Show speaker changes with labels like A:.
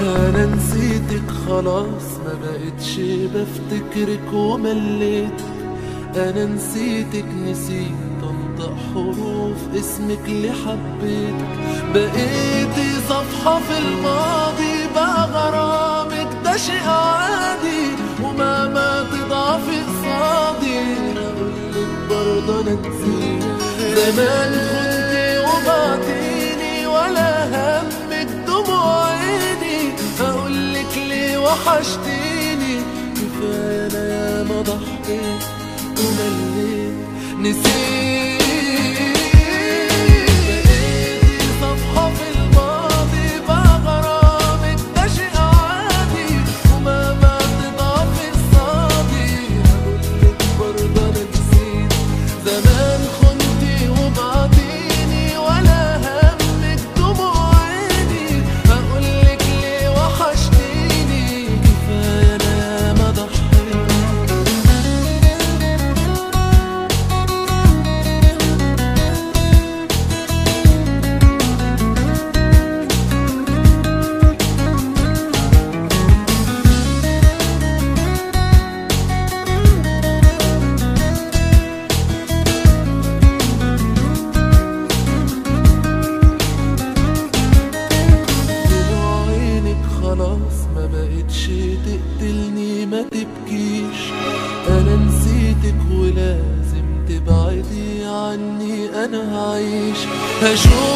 A: انا نسيتك خلاص ما بقتش بفتكرك ومليتك انا نسيتك نسيت انطق حروف اسمك اللي حبيتك بقيتي صفحة في الماضي بقى غرامك ده شيء عادي ومهما تضعفي قصادي اقولك برضه انا نسيت زمان كنتي وبعتيني ولا همك دموع عيني اقولك ليه وحشتيني كفايه انا ياما ضحيت ومليت نسيت بقيتي صفحة في الماضي بقى غرامك ده شيء عادي ومهما تضعفي قصادي هقولك برضه انا نسيت زمان خنتي وبعديني ولا همك دموع عيني هقولك ليه وحشتيني كفايه انا ياما ضحيت دموع عينك خلاص ما بقتش تقتلني ما تبكيش انا نسيتك ولازم تبعدي عني انا هعيش هشوف